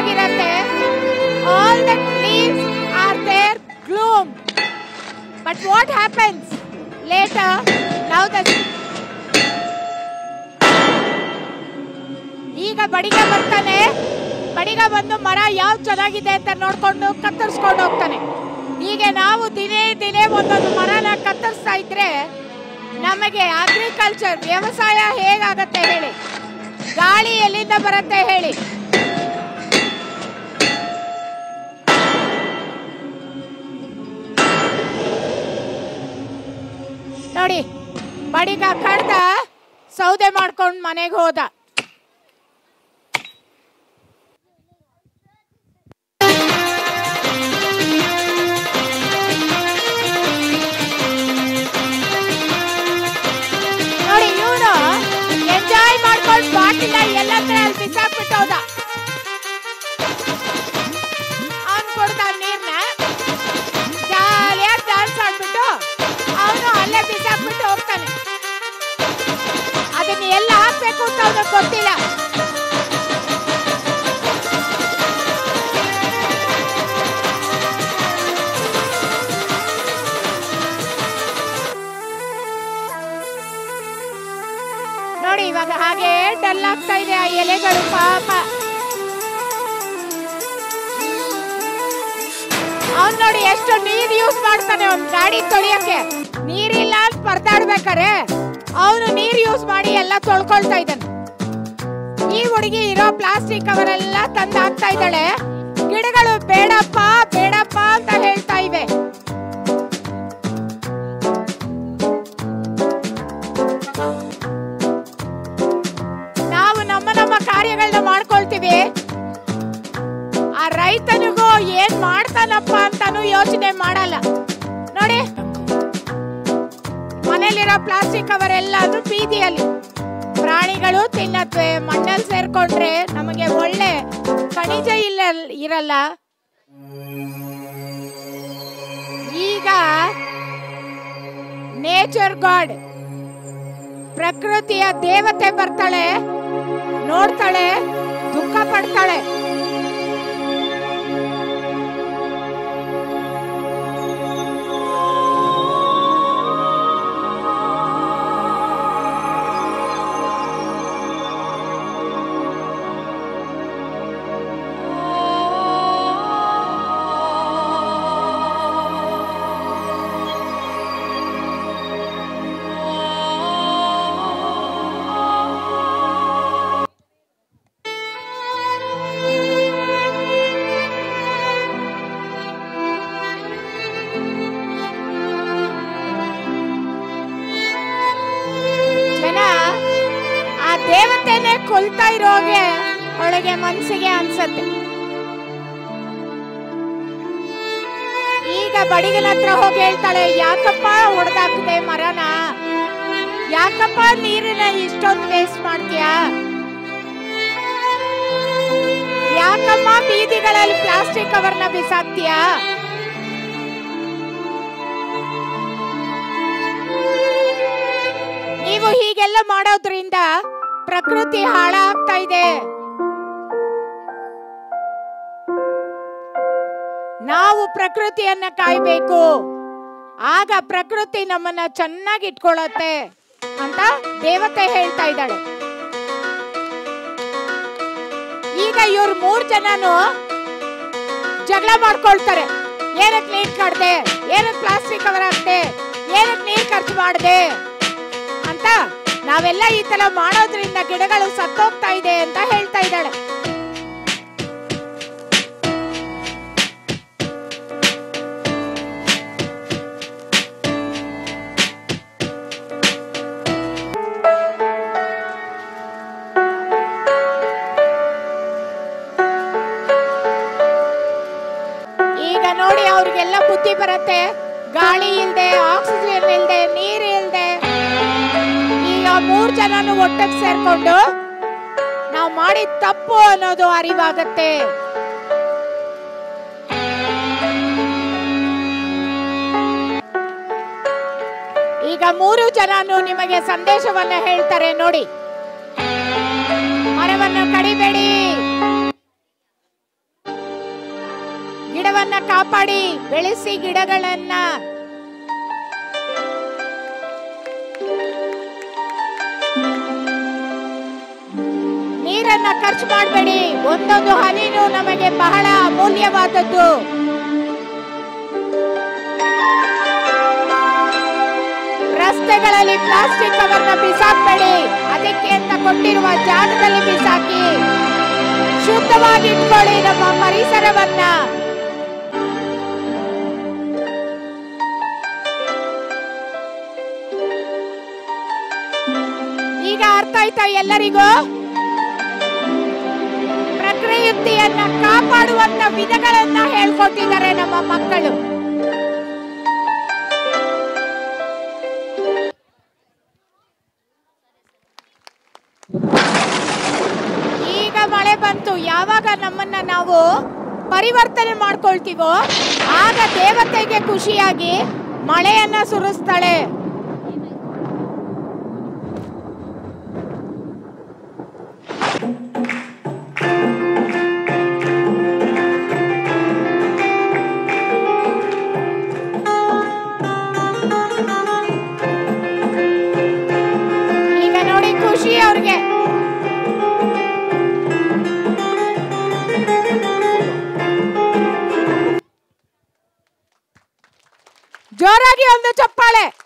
ಹೋಗಿರತ್ತೆ all the leaves are there gloom but what happens later now the ಈಗ ಬಡಿಗ ಬರ್ತಾನೆ ಬಡಿಗ ಬಂದು ಮರ ಯಾವ್ದು ಚೆನ್ನಾಗಿದೆ ಅಂತ ನೋಡ್ಕೊಂಡು ಕತ್ತರಿಸ್ಕೊಂಡು ಹೋಗ್ತಾನೆ ಹೀಗೆ ನಾವು ದಿನೇ ದಿನೇ ಒಂದೊಂದು ಮರನ ಕತ್ತರಿಸ್ತಾ ಇದ್ರೆ ನಮಗೆ ಅಗ್ರಿಕಲ್ಚರ್ ವ್ಯವಸಾಯ ಹೇಗಾಗತ್ತೆ ಹೇಳಿ ಗಾಳಿ ಎಲ್ಲಿಂದ ಬರುತ್ತೆ ಹೇಳಿ ನೋಡಿ ಬಡಿಗ ಕಡ್ದ ಸೌದೆ ಮಾಡ್ಕೊಂಡು ಮನೆಗೆ ಹೋದ ನೋಡಿ ಇವನು ಎಂಜಾಯ್ ಮಾಡ್ಕೊಂಡು ಬಾಟಿಲ ಎಲ್ಲ ಕಡೆ ಅಲ್ಲಿ ಬಿಸಾಕ್ಬಿಟ್ಟು ಹೋದ ಅವನು ಕೊಡ್ದ ನೀರ್ನ ಜಾಲಿಯಾಗಿ ಡ್ಯಾನ್ಸ್ ಆಡ್ಬಿಟ್ಟು ಅವನು ಅಲ್ಲೇ ಬಿಸಾಕ್ಬಿಟ್ಟು ಹೋಗ್ತಾನೆ ಅದನ್ನ ಎಲ್ಲ ಹಾಕ್ಬೇಕು ಅಂತ ಅವನಿಗೆ ಗೊತ್ತಿಲ್ಲ ನೋಡಿ ಇವಾಗ ಹಾಗೆ ಡಲ್ ಆಗ್ತಾ ಇದೆ ಆ ಎಲೆಗಳು ಪಾಪ ಅವ್ನ್ ನೋಡಿ ಎಷ್ಟು ನೀರ್ ಯೂಸ್ ಮಾಡ್ತಾನೆ ಅವ್ನ್ ಗಾಡಿ ತೊಳಿಯಕ್ಕೆ ನೀರಿಲ್ಲ ಅಂತ ಪರದಾಡ್ಬೇಕಾರೆ ಅವನು ನೀರ್ ಯೂಸ್ ಮಾಡಿ ಎಲ್ಲ ತೊಳ್ಕೊಳ್ತಾ ಇದ್ದಾನೆ ಈ ಹುಡುಗಿ ಇರೋ ಪ್ಲಾಸ್ಟಿಕ್ ಅವರೆಲ್ಲ ತಂದು ಹಾಕ್ತಾ ಇದ್ದಾಳೆ ಗಿಡಗಳು ಬೇಡಪ್ಪ ಬೇಡಪ್ಪ ಅಂತ ಹೇಳ್ತಾ ಇವೆ ನಾವು ನಮ್ಮ ನಮ್ಮ ಕಾರ್ಯಗಳನ್ನ ಮಾಡ್ಕೊಳ್ತೀವಿ ಆ ರೈತನಿಗೂ ಏನ್ ಮಾಡ್ತಾನಪ್ಪ ಅಂತಾನು ಯೋಚನೆ ಮಾಡಲ್ಲ ನೋಡಿ ಮನೇಲಿರೋ ಪ್ಲಾಸ್ಟಿಕ್ ಕವರ್ ಎಲ್ಲಾನು ಬೀದಿಯಲ್ಲಿ ಪ್ರಾಣಿಗಳು ತಿನ್ನತ್ವೆ ಮಣ್ಣಲ್ಲಿ ಸೇರ್ಕೊಂಡ್ರೆ ನಮಗೆ ಒಳ್ಳೆ ಖನಿಜ ಇಲ್ಲ ಇರಲ್ಲ ಈಗ ನೇಚರ್ ಗಾಡ್ ಪ್ರಕೃತಿಯ ದೇವತೆ ಬರ್ತಾಳೆ ನೋಡ್ತಾಳೆ ದುಃಖ ಪಡ್ತಾಳೆ ಜನ ಆ ದೇವತೆನೆ ಕೊಲ್ತಾ ಇರೋಗೆ ಅವಳಿಗೆ ಮನ್ಸಿಗೆ ಅನ್ಸತ್ತೆ ಈಗ ಬಡಿಗನ ಹತ್ರ ಹೋಗಿ ಹೇಳ್ತಾಳೆ ಯಾಕಪ್ಪ ಹೊಡೆದಾಕ್ದೆ ಮರನ ಯಾಕಪ್ಪ ನೀರಿನ ಇಷ್ಟೊಂದು ವೇಸ್ಟ್ ಮಾಡ್ತೀಯಾ ಯಾಕಮ್ಮ ಬೀದಿಗಳಲ್ಲಿ ಪ್ಲಾಸ್ಟಿಕ್ ಕವರ್ನ ಬಿಸಾಕ್ತೀಯಾ ನೀವು ಹೀಗೆಲ್ಲ ಮಾಡೋದ್ರಿಂದ ಪ್ರಕೃತಿ ಹಾಳಾಗ್ತಾ ಇದೆ ನಾವು ಪ್ರಕೃತಿಯನ್ನ ಕಾಯ್ಬೇಕು ಆಗ ಪ್ರಕೃತಿ ನಮ್ಮನ್ನ ಚೆನ್ನಾಗಿ ಇಟ್ಕೊಳ್ಳತ್ತೆ ಅಂತ ದೇವತೆ ಹೇಳ್ತಾ ಇದ್ದಾಳೆ ಈಗ ಇವ್ರು ಮೂರ್ ಜನನು ಜಗಳ ಮಾಡ್ಕೊಳ್ತಾರೆ ಏನಕ್ ನೀರ್ ಕಡ್ದೆ ಏನಕ್ ಪ್ಲಾಸ್ಟಿಕ್ ಕವರ್ ಹಾಕ್ದೆ ಏನಕ್ ನೀರ್ ಖರ್ಚು ಮಾಡ್ದೆ ಅಂತ ನಾವೆಲ್ಲ ಈ ತರ ಮಾಡೋದ್ರಿಂದ ಗಿಡಗಳು ಸತ್ತೋಗ್ತಾ ಇದೆ ಅಂತ ಹೇಳ್ತಾ ಇದ್ದಾಳೆ ಈಗ ನೋಡಿ ಅವ್ರಿಗೆಲ್ಲ ಬುದ್ಧಿ ಬರುತ್ತೆ ಗಾಳಿ ಇಲ್ದೆ ಆಕ್ಸಿಜನ್ ಇಲ್ದೆ ನೀರ್ ಇಲ್ದೆ ಈಗ ಮೂರ್ ಜನನು ಒಟ್ಟಿಗೆ ಸೇರ್ಕೊಂಡು ನಾವು ಮಾಡಿದ ತಪ್ಪು ಅನ್ನೋದು ಅರಿವಾಗತ್ತೆ ಈಗ ಮೂರು ಜನನು ನಿಮಗೆ ಸಂದೇಶವನ್ನ ಹೇಳ್ತಾರೆ ನೋಡಿ ಮರವನ್ನು ಕಡಿಬೇಡಿ ಪರಿಸರವನ್ನ ಕಾಪಾಡಿ ಬೆಳೆಸಿ ಗಿಡಗಳನ್ನ ನೀರನ್ನ ಖರ್ಚು ಮಾಡಬೇಡಿ ಒಂದೊಂದು ಹನಿನೂ ನಮಗೆ ಬಹಳ ಅಮೂಲ್ಯವಾದದ್ದು ರಸ್ತೆಗಳಲ್ಲಿ ಪ್ಲಾಸ್ಟಿಕ್ ಕವರ್ನ ಬಿಸಾಕ್ಬೇಡಿ ಅದಕ್ಕೆ ಅಂತ ಕೊಟ್ಟಿರುವ ಜಾಗದಲ್ಲಿ ಬಿಸಾಕಿ ಶುದ್ಧವಾಗಿ ಇಟ್ಕೊಳ್ಳಿ ನಮ್ಮ ಪರಿಸರವನ್ನ ಈಗ ಅರ್ಥ ಆಯ್ತಾ ಎಲ್ಲರಿಗೂ ಪ್ರಕೃತಿಯನ್ನ ಕಾಪಾಡುವಂತ ವಿಧಗಳನ್ನ ಹೇಳ್ಕೊಟ್ಟಿದ್ದಾರೆ ನಮ್ಮ ಮಕ್ಕಳು ಈಗ ಮಳೆ ಬಂತು ಯಾವಾಗ ನಮ್ಮನ್ನ ನಾವು ಪರಿವರ್ತನೆ ಮಾಡ್ಕೊಳ್ತೀವೋ ಆಗ ದೇವತೆಗೆ ಖುಷಿಯಾಗಿ ಮಳೆಯನ್ನ ಸುರಿಸ್ತಾಳೆ ಈಗ ನೋಡಿ ಖುಷಿ ಅವ್ರಿಗೆ ಜೋರಾಗಿ ಒಂದು ಚಪ್ಪಾಳೆ